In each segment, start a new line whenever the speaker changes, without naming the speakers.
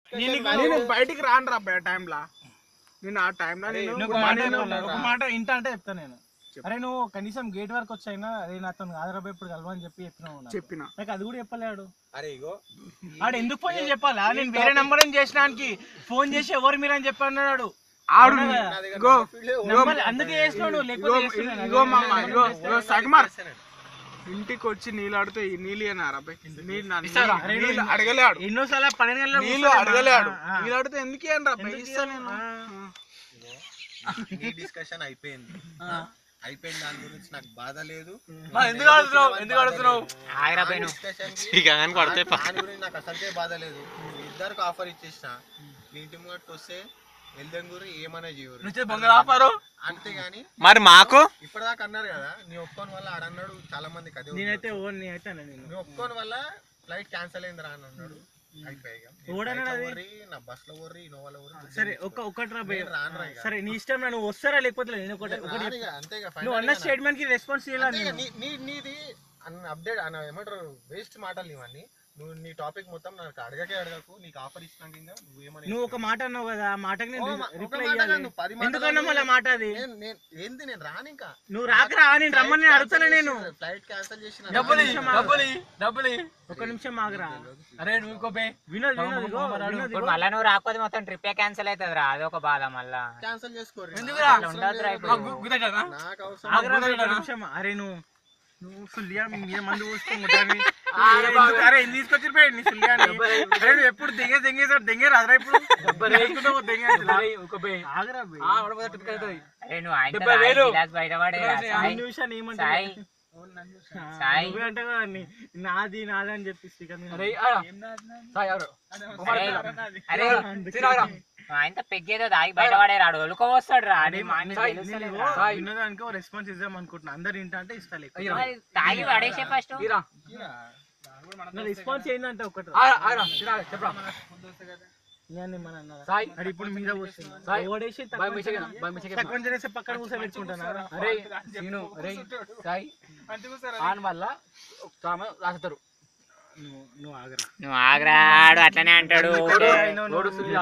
నేను బయటికి రాను రా ఆ టైంలో నేను ఆ టైంలో నేను
నువ్వు ఒక మాట చెప్పాలా? ఒక మాట ఇంట అంటే చెప్తా నేను అరే నువ్వు కనీసం గేట్ వరకు వచ్చాయినా అరే నాతో ఆదరబాయ్ ఇప్పుడు కలవని చెప్పి చెప్పినావు నాకు.
చెప్పిన
నాకు అది కూడా చెప్పలేడు
అరే ఇగో
ఆడు ఎందుకు ఫోన్ చేసి చెప్పాలా నేను వేరే నెంబర్ ఏం చేసినానికి ఫోన్ చేసి ఎవరు మీరు అని చెప్పి అన్నాడు
ఆడు
అవునా?
నా దగ్గర
ఇగో
ఫీల్డ్ ఏ
నెంబర్ అందుకే చేసినాడు
ఇగో
లేకపోతే చేస్తున్నాను.
ఇగో మామ ఇగో ఇగో సగమార్ ఇంటికి వచ్చి నీళ్ళు ఆడితే ఈ నీళ్ళు అన్నారా బై? నీళ్ళు నా-
ఇస్తారా?
నీళ్ళు- నీళ్ళు అడగలేడు
ఎన్నోసార్లు పన్నెండు గంటలకు
నీళ్ళు
కూర్చోలే.
అడగలేడు
ఆ, ఆ.
నీళ్ళు అడిగితే ఎందుకు ఇయ్యను రా బై?
ఎందుకు
ఇస్తా నేను
ఇయ్యను?
నీ డిస్కషన్ అయిపోయింది అయిపోయింది దాని గురించి నాకు బాధ లేదు
ఎందుకు అడుగుతున్నావు ఎందుకు అడుగుతున్నావు
డిస్కషన్
పడితే
దాని గురించి నాకు అసలుకే బాధ లేదు ఇద్దరికి ఆఫర్ ఇచ్చేసిన మీ ఇంటి ముంగట్టు వస్తే వెళ్దంగురు ఏమైనా చేయరు
నువ్వు బొంగ ఆపారు
అంతేగాని
మరి మాకు
ఇప్పటిదాకా అన్నారు కదా నీ ఒప్పుకోని వల్ల ఆడన్నాడు చాలా మందికి అదే ఉంది.
నేనైతే ఓ నేనైతే అన్నా నేను
నీ ఒప్పుకోని వల్ల ఫ్లైట్ క్యాన్సిల్ అయిందిరా అని అన్నాడు అయిపోయాయి
ఓడన్నాడు అది?
వర్రి నా బస్ లో వర్రి ఇన్నోవాలో వర్రి
సరే ఒక్క ఒక్కటి రా భయ్.
నేను రానురా ఇక.
సరే నీ ఇష్టం నా, నువ్వు వస్తారా లేకపోతే లేదు. నేను ఒకటి
నేను
ఒకటి
రాను ఇక, అంతేగా
నువ్వు అన్న
final గా
స్టేట్మెంట్ కి రెస్పాన్స్ చేయాలి
అంతేగా,
నేను
నీ- నీ- నీది అన్న అప్డేట్ అన్న ఏమంటారు వేస్ట్ మాటలు ఇవన్నీ నువ్వు నీ టాపిక్ మొత్తం నాకు అడగకే అడగకు నీకు ఆఫర్ ఇచ్చినాక ఇంకా నువ్వు ఏమని
నువ్వు ఒక మాట అన్నావు కదా ఆ మాటకి నేను
ఓ, మా- ఒక
రిప్లై
మాట
ఇవ్వాలి
కాదు, నువ్వు పది మాటలు
ఎందుకన్నా మళ్ళీ
అడిగి-
మాట అది
నేను నేను ఏంది నేను రాను ఇంకా
నువ్వు రాకరా నేను రమ్మని నేను అడుగుతానే నేను
ఫ్లైట్ క్యాన్సిల్ చేసిన
డబ్బులు
నిమిషం ఆగు.
డబ్బులు డబ్బులు
ఒక నిమిషం ఆగరా
అరే నువ్వు ఇంకో పే
వినోద్ వినోద్ ఇగో, వినోద్
ఇప్పుడు
ఇగో.
మళ్ళా నువ్వు రాకపోతే మొత్తం ట్రిప్ క్యాన్సిల్ అవుతుంది రా అదొక బాధ మళ్ళా
క్యాన్సిల్ చేసుకోరు
ఎందుకురా?
అట్లా ఉండదురా ఇప్పుడు.
గుర్తుందా
నాకు అవసరం
ఆగరా
గుర్తు
ఒక
పెట్టనా?
నిమిషం అరే నువ్వు నువ్వు సుల్లియా మీ మీద మందు పోసుకుంటాను అరే ఎందుకు తీసుకొచ్చి పోయి నీ సుల్లియాని అరే నువ్వు ఎప్పుడు దెంగే దెంగేసాడు దెంగే రాదురా ఇప్పుడు వేసుకుంటావు దెంగే
ఒక పే
ఆగరా బే.
ట్రిప్ అవుతుంది
అరే నువ్వు ఆయన
డెబ్బై వేలు.
బయటపడేరా
ఈ నిమిషాన్ని ఏమంటావు?
సాయి
ఆ,
సాయి.
నువ్వే అంటావు కదా నీ- నాది నాది అని చెప్పి శ్రీకాంత్ గారు.
అరే ఆరా. సాయి ఆరు.
అరే అరే
తినవరా
ఆయనతో పెగ్గేదో దాగి బయటపడే రాడు ఒలుకోవస్తాడు రా అది మా ఆయనకి
సాయి,
తెలుస్తలేదు
నేను
రా.
ఇగో వినోదానికి ఓ రెస్పాన్స్ ఇద్దాం అనుకుంటున్నా అందరు ఇంట అంటే ఇస్తా లేకపోతే
మరి తాగి పడేసే ఫస్ట్
తీరా
నా రెస్పాన్స్ ఏంటంటే ఒకటి
ఆరా ఆరా తినాలి చెప్పరా
నేను ఏమన్నా అన్నారా?
సాయి
అది ఇప్పుడు మీద వస్తుంది
సాయి.
ఓడేసి
బాయ్ మిస్టేక్ బాయ్ మిస్టేక్
తక్కువ చేసి పక్కన కూర్చోబెట్టుకుంటానా
అరే నేను అరే సాయి ఆన్ వల్ల సామె రాస్తారు
నువ్వు నువ్వు ఆగరా
నువ్వు ఆగ్రాడు అట్లనే అంటాడు ఊకే.
రోడ్డు సుల్లి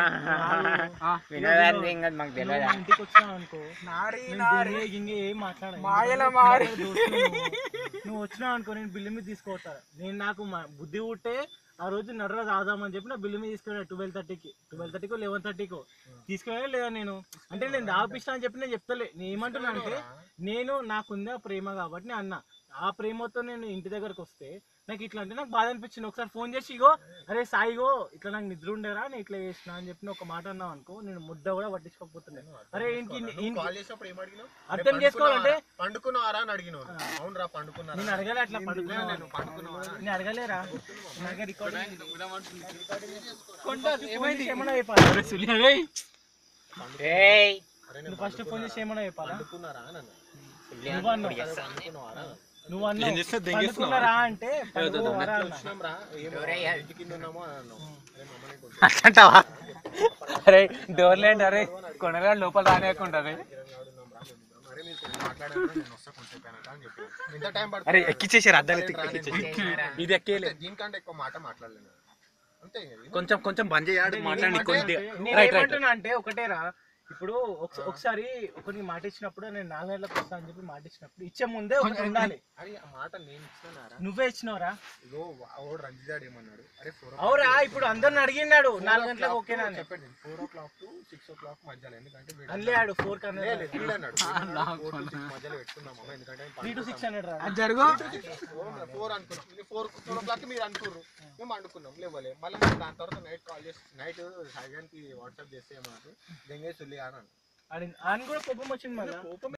ఆ,
వినోదాన్ని ఇంకా మాకు
నువ్వు
తెలియదా
మా ఇంటికి వచ్చినావు అనుకో
నారి
నేను
నారి
దింగే గింగే ఏం మాట్లాడ
మాయల మారి.
నువ్వు వచ్చినావు అనుకో నేను బిల్లు మీద తీసుకోవతా నేను నాకు మా- బుద్ధి ఉంటే ఆ రోజు నడరా రాదామని చెప్పి నా బిల్లు మీద తీసుకెళ్ళా ట్వెల్వ్ థర్టీకి ట్వెల్వ్ థర్టీకో లెవెన్ థర్టీకో తీసుకెళ్ళా లేదా నేను అంటే నేను దాపిస్తా అని చెప్పి నేను చెప్తలే నేను ఏమంటున్నా అంటే నేను నాకుంది ఆ ప్రేమ కాబట్టి నేను అన్నా ఆ ప్రేమతో నేను ఇంటి దగ్గరకు వస్తే నాకు ఇట్లా అంటే నాకు బాధ అనిపించింది ఒకసారి ఫోన్ చేసి ఇగో అరే సాయిగో ఇట్లా నాకు నిద్ర ఉండేరా నేను ఇట్లా చేసిన అని చెప్పి నువ్వు ఒక మాట అన్నావు అనుకో నేను ముద్ద కూడా పట్టించుకోకపోతున్నాను అరే ఇంటికి ఇంటికి
కాల్ చేసినప్పుడు ఏం అడిగినావు
అర్థం చేసుకోవాలంటే
పండుకున్నారా అని అడిగినావు అవునరా పండుకున్నారా
నేను అడగలే అట్లా పడుకున్నా
నేను పండుకున్నావా
నేను అడగలేరా నాకు రికార్డింగ్ ఏమైంది ఏమన్నా చెప్పాలా
ఏయ్
అరే
నువ్వు ఫస్ట్ ఫోన్ చేసి ఏమన్నా చెప్పాలా
పండుకున్నారా అని అన్నా
నువ్వు అన్నావు
పండుకున్నారా
నువ్వు అన్నావు పండుకున్నారా అంటే పండుకోవారా అన్నా
వచ్చినాం రా ఏం ఇంటి కింద ఉన్నామో అని అన్నావు అరే మమ్మల్ని కొంచెం
అంటావా అరే డోర్ లేండి అరే కొనగా లోపల రానియకుంటది
ఉన్నాం రా మేము ఉన్నాం. అరే మీరు కొంచెం మాట్లాడారు నేను వస్తా కొంచెం వెనక అని చెప్పి ఎంత టైం పడుతుంది
అరే ఎక్కిచ్చేసారు అద్దాలు ఇది ఎక్కేయలే
అంటే దీనికంటే ఎక్కువ మాట మాట్లాడలేను అంతే ఇది
కొంచెం కొంచెం బంద్ చేయాలి మాట్లాడి కొద్దిగా
నేను
రైట్ రైట్
ఏమంటున్నా అంటే ఒకటేరా ఇప్పుడు ఒకస- ఒకసారి ఒకరికి మాట ఇచ్చినప్పుడు నేను నాలుగు గంటలకు వస్తా అని చెప్పి మాట ఇచ్చినప్పుడు ఇచ్చే ముందే ఒకటి ఉండాలి
అరే ఆ మాట నేను ఇచ్చినారా
నువ్వే ఇచ్చినవరా
ఇగో వాడు రంజిదాడు ఏమన్నాడు అరే ఫోర్
అవురా ఇప్పుడు అందరిని అడిగినాడు నాలుగు గంటలకు ఓకేనా అని
చెప్పండి four o'clock to six o'clock మధ్యలో ఎందుకంటే వీడు
అన్లే ఆడు ఫోర్ కన్నా
లేదు, వీడు అన్నాడు ఫోర్ టు సిక్స్ మధ్యలో పెట్టుకుందాం అమ్మ ఎందుకంటే
త్రీ టు సిక్స్ హండ్రెడ్ రా
అది జరుగు
ఫోర్ అనుకున్నాం ఇది ఫోర్ ఫోర్ ఓ క్లాక్ మీరు అనుకుర్రు మేము అనుకున్నాం లేవలే మళ్ళీ దాని తర్వాత నైట్ కాల్ చేసి నైట్ సాయిగానికి వాట్సాప్ చేస్తే మాకు దెంగే సుల్లి అని అన్నాడు
ఆడి- ఆయన కూడా కోపం వచ్చింది మళ్ళీ